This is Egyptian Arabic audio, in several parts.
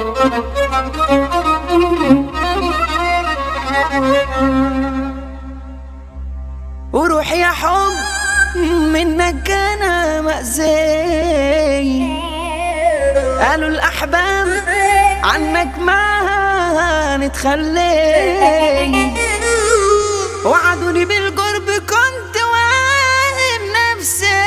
وروح يا حب منك انا مأذي قالوا الاحباب عنك ما نتخلي وعدوني بالقرب كنت واهم نفسي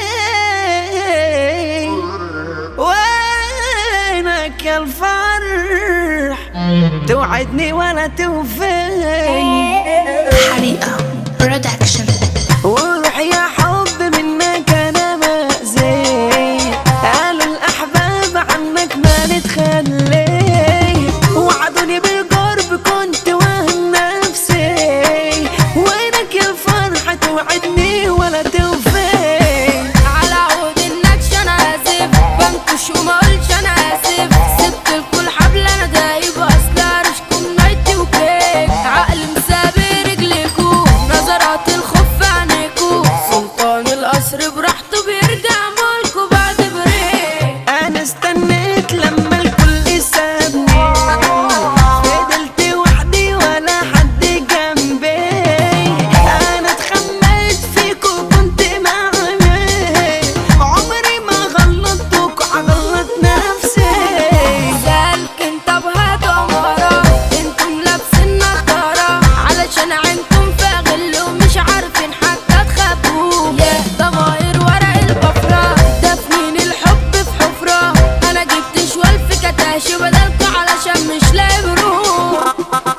وينك يا الفرح توعدني ولا توفي حريقة برودكشن وروح يا حب منك انا مأذي قالوا الاحباب عنك ما نتخلي وعدوني بالقرب كنت وهم نفسي وينك يا الفرحة توعدني ولا توفي على عود النكش انا اسف بنكش وما اقولش انا اسف سبت الكل حبل انا دايب اصلا رشكم نايتي وكيك عقل مسابق رجليكو نظرات الخوف في عينيكو سلطان القصر براحته بيرجع ملكه بعد بريك انا استنيت لما الكل سابني فضلت وحدي ولا حد جنبي انا اتخميت فيك وكنت معمي عمري ما غلطتك وغلط نفسي سالك انت بهات عمارة انتم لابسين نضارة علشان عينكم في غل ومش عارفين حتى تخبوه يا ضماير ورق البفرة دفنين الحب في حفرة انا جبت شوال في كتاشي بدلكوا علشان مش لاقي بروح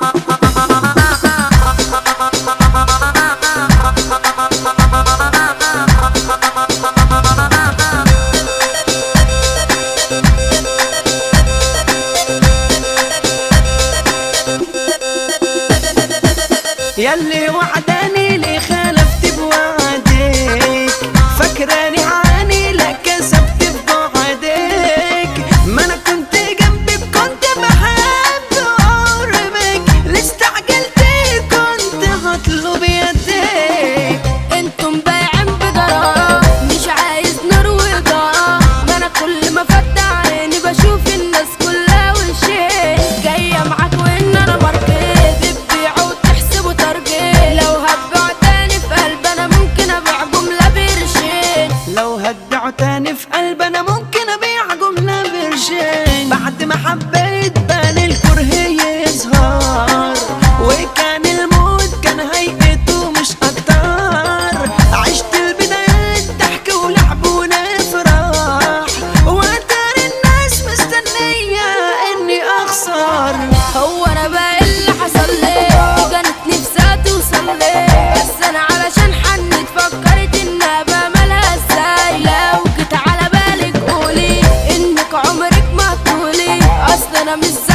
ياللي وعداني لي خالفت بوعدك فاكراني عاني لا كسبت بوعدك ما انا كنت جنبك كنت بحب قربك ليه استعجلت كنت هطلب يدك انتم بايعين بجرارة مش عايز نار وإضاءة ما انا كل ما فتح عيني بشوف الناس كلها وشين جاية معاك وان انا ماركت بتبيعوا وتحسبوا تارجت لو هتبيع تاني في قلب انا ممكن ابيع جملة بقرشين لو هتبيع تاني في قلب انا ممكن ابيع جملة برشين بعد ما حبيت بان الكره يظهر وكان الموت كان هيئته مش اكتر عشت البدايات ضحك ولعب ونفرح وترى الناس مستنية اني اخسر هو انا بقى إيه اللي حصل لي كانت نفسها توصل لي بس انا علشان حنت فكرت انها بعملها ازاي لو جيت على بالك قولي انك عمرك ما تقولي اصل انا مش